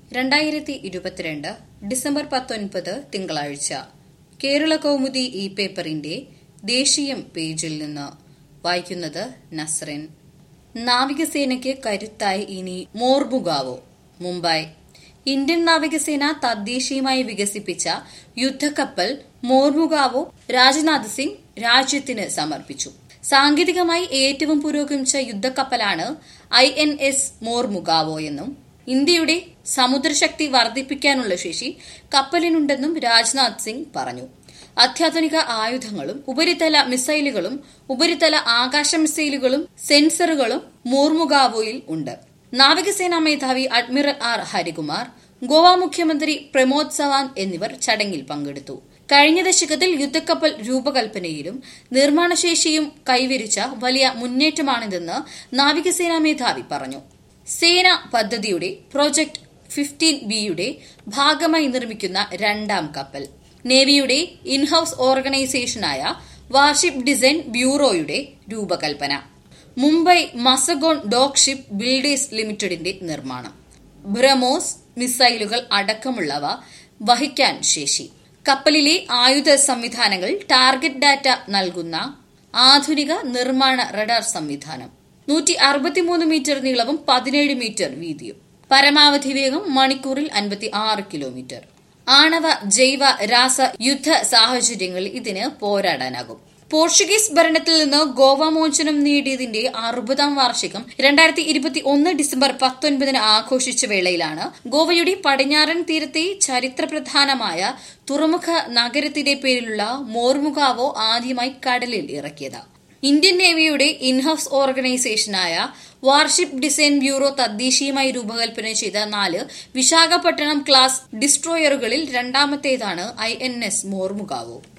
രണ്ടായിരത്തി ഇരുപത്തിരണ്ട് ഡിസംബർ പത്തൊൻപത് തിങ്കളാഴ്ച കേരള കൗമുദി ഇ പേപ്പറിന്റെ ദേശീയം പേജിൽ നിന്ന് വായിക്കുന്നത് നസ്റിൻ നാവികസേനയ്ക്ക് കരുത്തായി ഇനി മോർമുഗാവോ മുംബൈ ഇന്ത്യൻ നാവികസേന തദ്ദേശീയമായി വികസിപ്പിച്ച യുദ്ധക്കപ്പൽ മോർമുഗാവോ രാജ്നാഥ് സിംഗ് രാജ്യത്തിന് സമർപ്പിച്ചു സാങ്കേതികമായി ഏറ്റവും പുരോഗമിച്ച യുദ്ധക്കപ്പലാണ് ഐ എൻ എസ് മോർമുഗാവോ എന്നും ഇന്ത്യയുടെ സമുദ്രശക്തി വർദ്ധിപ്പിക്കാനുള്ള ശേഷി കപ്പലിനുണ്ടെന്നും രാജ്നാഥ് സിംഗ് പറഞ്ഞു അത്യാധുനിക ആയുധങ്ങളും ഉപരിതല മിസൈലുകളും ഉപരിതല ആകാശ മിസൈലുകളും സെൻസറുകളും മോർമുഗാവോയിൽ ഉണ്ട് നാവികസേനാ മേധാവി അഡ്മിറൽ ആർ ഹരികുമാർ ഗോവ മുഖ്യമന്ത്രി പ്രമോദ് സവാന്ത് എന്നിവർ ചടങ്ങിൽ പങ്കെടുത്തു കഴിഞ്ഞ ദശകത്തിൽ യുദ്ധക്കപ്പൽ രൂപകൽപ്പനയിലും നിർമ്മാണശേഷിയും കൈവരിച്ച വലിയ മുന്നേറ്റമാണിതെന്ന് നാവികസേനാ മേധാവി പറഞ്ഞു സേന പദ്ധതിയുടെ പ്രോജക്ട് ഫിഫ്റ്റീൻ ബിയുടെ ഭാഗമായി നിർമ്മിക്കുന്ന രണ്ടാം കപ്പൽ നേവിയുടെ ഇൻഹൌസ് ഓർഗനൈസേഷനായ വാർഷിപ്പ് ഡിസൈൻ ബ്യൂറോയുടെ രൂപകൽപ്പന Mumbai Mazagon dock ship builders ലിമിറ്റഡിന്റെ നിർമ്മാണം ബ്രഹ്മോസ് മിസൈലുകൾ അടക്കമുള്ളവ വഹിക്കാൻ ശേഷി കപ്പലിലെ ആയുധ സംവിധാനങ്ങൾ ടാർഗറ്റ് ഡാറ്റ നൽകുന്ന ആധുനിക നിർമ്മാണ റഡാർ സംവിധാനം നൂറ്റി അറുപത്തിമൂന്ന് മീറ്റർ നീളവും പതിനേഴ് മീറ്റർ വീതിയും പരമാവധി വേഗം മണിക്കൂറിൽ അൻപത്തി ആറ് കിലോമീറ്റർ ആണവ ജൈവ രാസ യുദ്ധ സാഹചര്യങ്ങളിൽ ഇതിന് പോരാടാനാകും പോർച്ചുഗീസ് ഭരണത്തിൽ നിന്ന് ഗോവ മോചനം നേടിയതിന്റെ അറുപതാം വാർഷികം രണ്ടായിരത്തി ഇരുപത്തി ഒന്ന് ഡിസംബർ പത്തൊൻപതിന് ആഘോഷിച്ച വേളയിലാണ് ഗോവയുടെ പടിഞ്ഞാറൻ തീരത്തെ ചരിത്രപ്രധാനമായ തുറമുഖ നഗരത്തിന്റെ പേരിലുള്ള മോർമുഗാവോ ആദ്യമായി കടലിൽ ഇറക്കിയത് ഇന്ത്യൻ നേവിയുടെ ഇൻഹൌസ് ഓർഗനൈസേഷനായ വാർഷിപ്പ് ഡിസൈൻ ബ്യൂറോ തദ്ദേശീയമായി രൂപകൽപ്പന ചെയ്ത നാല് വിശാഖപട്ടണം ക്ലാസ് ഡിസ്ട്രോയറുകളിൽ രണ്ടാമത്തേതാണ് ഐ എൻ എസ് മോർമുഗാവോ